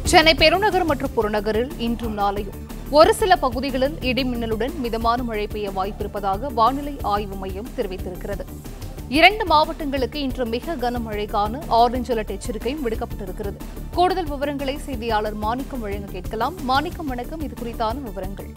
சென்னை பெருநகர் மற்றும் புறநகரில் இன்றும் நாளையும் ஒரு சில பகுதிகளில் இடி மின்னலுடன் மிதமான மழை பெய்ய வாய்ப்பிருப்பதாக வானிலை ஆய்வு மையம் தெரிவித்திருக்கிறது இரண்டு மாவட்டங்களுக்கு இன்று மிக கனமழைக்கான ஆரஞ்சு அலர்ட் எச்சரிக்கையும் விடுக்கப்பட்டிருக்கிறது கூடுதல் விவரங்களை செய்தியாளர் மாணிக்கம் வழங்க கேட்கலாம் மாணிக்கம் வணக்கம் இது குறித்தான விவரங்கள்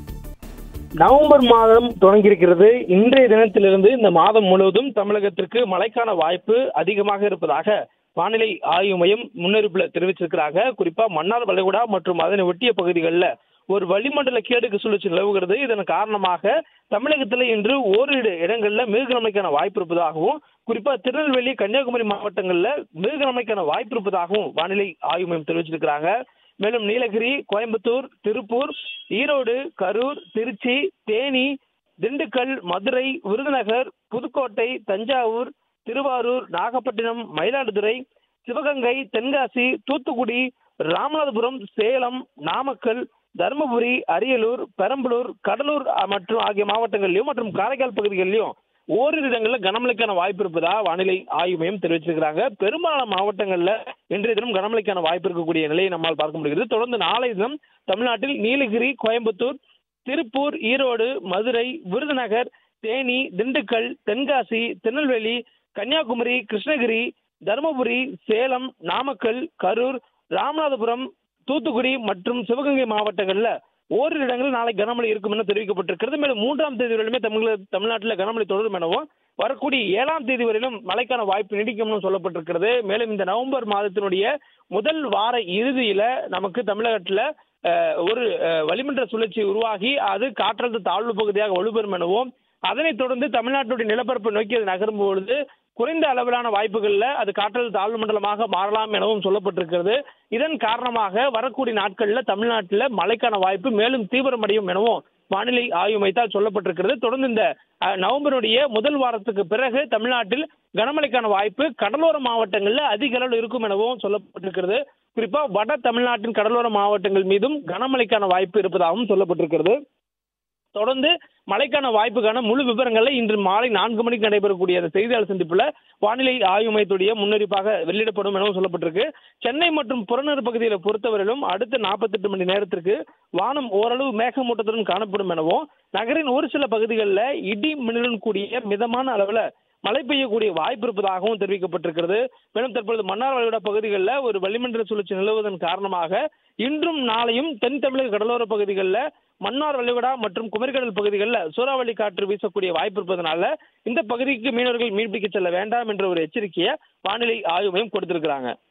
நவம்பர் மாதம் தொடங்கியிருக்கிறது இன்றைய தினத்திலிருந்து இந்த மாதம் முழுவதும் தமிழகத்திற்கு மழைக்கான வாய்ப்பு அதிகமாக இருப்பதாக வானிலை ஆய்வு மையம் முன்னறிவிப்புல தெரிவிச்சிருக்கிறாங்க குறிப்பா மன்னார் வளைகுடா மற்றும் அதனை ஒட்டிய பகுதிகளில் ஒரு வளிமண்டல கேடுக்கு சுழற்சி நிலவுகிறது இதன் காரணமாக தமிழகத்தில் இன்று ஓரிரு இடங்கள்ல மிருகநமைக்கான வாய்ப்பு இருப்பதாகவும் குறிப்பா திருநெல்வேலி கன்னியாகுமரி மாவட்டங்கள்ல மிருகநமைக்கான வாய்ப்பு இருப்பதாகவும் வானிலை ஆய்வு மையம் தெரிவிச்சிருக்கிறாங்க மேலும் நீலகிரி கோயம்புத்தூர் திருப்பூர் ஈரோடு கரூர் திருச்சி தேனி திண்டுக்கல் மதுரை விருதுநகர் புதுக்கோட்டை தஞ்சாவூர் திருவாரூர் நாகப்பட்டினம் மயிலாடுதுறை சிவகங்கை தென்காசி தூத்துக்குடி ராமநாதபுரம் சேலம் நாமக்கல் தருமபுரி அரியலூர் பெரம்பலூர் கடலூர் அஹ், மற்றும் ஆகிய மாவட்டங்களிலும் மற்றும் காரைக்கால் பகுதிகளிலும் ஓரிரு இடங்களில் கனமழைக்கான வாய்ப்பு இருப்பதா வானிலை ஆய்வு மையம் தெரிவிச்சிருக்கிறாங்க பெரும்பாலான மாவட்டங்களில் இன்றைய தினம் கனமழைக்கான வாய்ப்பு இருக்கக்கூடிய நிலையை நம்மால் பார்க்க முடிகிறது தொடர்ந்து நாளை தினம் தமிழ்நாட்டில் நீலகிரி கோயம்புத்தூர் திருப்பூர் ஈரோடு மதுரை விருதுநகர் தேனி திண்டுக்கல் தென்காசி திருநெல்வேலி கன்னியாகுமரி கிருஷ்ணகிரி தருமபுரி சேலம் நாமக்கல் கரூர் ராமநாதபுரம் தூத்துக்குடி மற்றும் சிவகங்கை மாவட்டங்கள்ல ஓரிரு இடங்களில் நாளை கனமழை இருக்கும் என தெரிவிக்கப்பட்டிருக்கிறது மேலும் மூன்றாம் தேதி வரையிலுமே தமிழக தமிழ்நாட்டில் கனமழை தொடரும் எனவும் வரக்கூடிய ஏழாம் தேதி வரையிலும் மழைக்கான வாய்ப்பு நீடிக்கும்னு சொல்லப்பட்டிருக்கிறது மேலும் இந்த நவம்பர் மாதத்தினுடைய முதல் வார இறுதியில நமக்கு தமிழகத்துல அஹ், ஒரு அஹ், வளிமண்டல சுழற்சி உருவாகி அது காற்றழுத்த தாழ்வு பகுதியாக வலுப்பெறும் எனவும் அதனைத் தொடர்ந்து தமிழ்நாட்டுடைய நிலப்பரப்பு நோக்கி அது நகரும் பொழுது குறைந்த அளவிலான வாய்ப்புகள்ல அது காற்றழுத்த தாழ்வு மண்டலமாக மாறலாம் எனவும் சொல்லப்பட்டிருக்கிறது இதன் காரணமாக வரக்கூடிய நாட்கள்ல தமிழ்நாட்டில் மழைக்கான வாய்ப்பு மேலும் தீவிரமடையும் எனவும் வானிலை ஆய்வு மையத்தால் சொல்லப்பட்டிருக்கிறது தொடர்ந்து இந்த அஹ், நவம்பருடைய முதல் வாரத்துக்கு பிறகு தமிழ்நாட்டில் கனமழைக்கான வாய்ப்பு கடலோர மாவட்டங்களில் அதிக அளவில் இருக்கும் எனவும் சொல்லப்பட்டிருக்கிறது குறிப்பா வட தமிழ்நாட்டின் கடலோர மாவட்டங்கள் மீதும் கனமழைக்கான வாய்ப்பு இருப்பதாகவும் சொல்லப்பட்டிருக்கிறது தொடர்ந்து மழைக்கான வாய்ப்புக்கான முழு விவரங்களை இன்று மாலை நான்கு மணிக்கு நடைபெறக்கூடிய அந்த செய்தியாளர் சந்திப்புல வானிலை ஆய்வு மையத்துடைய முன்னறிப்பாக வெளியிடப்படும் எனவும் சொல்லப்பட்டிருக்கு சென்னை மற்றும் புறநகர் பகுதிகளை பொறுத்தவரையிலும் அடுத்த நாற்பத்தெட்டு மணி நேரத்திற்கு வானம் ஓரளவு மேகமூட்டத்துடன் காணப்படும் எனவும் நகரின் ஒரு சில பகுதிகளில் இடி மின்னலுடன் கூடிய மிதமான அளவில் மழை பெய்யக்கூடிய வாய்ப்பு இருப்பதாகவும் தெரிவிக்கப்பட்டிருக்கிறது மேலும் தற்பொழுது மன்னார் வளைகுடா பகுதிகளில் ஒரு வளிமண்டல சுழற்சி நிலவுவதன் காரணமாக இன்றும் நாளையும் தென் தமிழக கடலோர பகுதிகளில் மன்னார் வளைகுடா மற்றும் குமரிக்கடல் பகுதிகளில் சூறாவளி காற்று வீசக்கூடிய வாய்ப்பு இருப்பதனால இந்த பகுதிக்கு மீனவர்கள் மீன்பிடிக்க செல்ல வேண்டாம் என்ற ஒரு எச்சரிக்கையை வானிலை ஆய்வு மையம் கொடுத்திருக்கிறாங்க